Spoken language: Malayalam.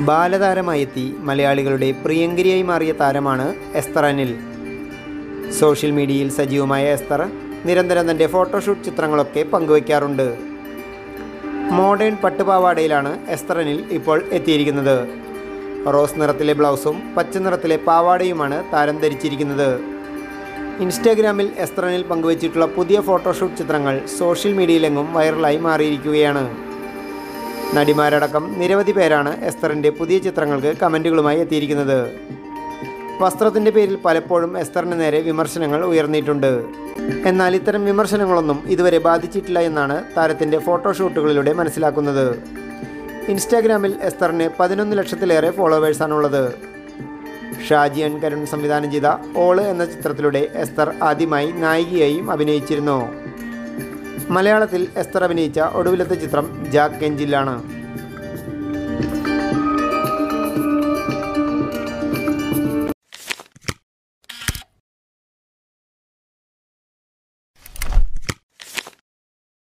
ബാലതാരമായി എത്തി മലയാളികളുടെ പ്രിയങ്കരിയായി മാറിയ താരമാണ് എസ്തർ അനിൽ സോഷ്യൽ മീഡിയയിൽ സജീവമായ എസ്തർ നിരന്തരം തൻ്റെ ഫോട്ടോഷൂട്ട് ചിത്രങ്ങളൊക്കെ പങ്കുവയ്ക്കാറുണ്ട് മോഡേൺ പട്ടുപാവാടയിലാണ് എസ്തർ അനിൽ ഇപ്പോൾ എത്തിയിരിക്കുന്നത് റോസ് നിറത്തിലെ ബ്ലൗസും പച്ച നിറത്തിലെ പാവാടയുമാണ് താരം ധരിച്ചിരിക്കുന്നത് ഇൻസ്റ്റാഗ്രാമിൽ എസ്തർ അനിൽ പങ്കുവച്ചിട്ടുള്ള പുതിയ ഫോട്ടോഷൂട്ട് ചിത്രങ്ങൾ സോഷ്യൽ മീഡിയയിലെങ്ങും വൈറലായി മാറിയിരിക്കുകയാണ് നടിമാരടക്കം നിരവധി പേരാണ് എസ്തറിൻ്റെ പുതിയ ചിത്രങ്ങൾക്ക് കമൻറ്റുകളുമായി എത്തിയിരിക്കുന്നത് വസ്ത്രത്തിൻ്റെ പേരിൽ പലപ്പോഴും എസ്തറിന് നേരെ വിമർശനങ്ങൾ ഉയർന്നിട്ടുണ്ട് എന്നാൽ ഇത്തരം വിമർശനങ്ങളൊന്നും ഇതുവരെ ബാധിച്ചിട്ടില്ല എന്നാണ് താരത്തിൻ്റെ ഫോട്ടോഷൂട്ടുകളിലൂടെ മനസ്സിലാക്കുന്നത് ഇൻസ്റ്റാഗ്രാമിൽ എസ്തറിന് പതിനൊന്ന് ലക്ഷത്തിലേറെ ഫോളോവേഴ്സാണുള്ളത് ഷാജി അൻ കരുൺ സംവിധാനം ചെയ്ത ഓള് എന്ന ചിത്രത്തിലൂടെ എസ്തർ ആദ്യമായി നായികയായും അഭിനയിച്ചിരുന്നു മലയാളത്തിൽ എസ്തർ അഭിനയിച്ച ഒടുവിലത്തെ ചിത്രം ജാക്ക് കെഞ്ചിലാണ്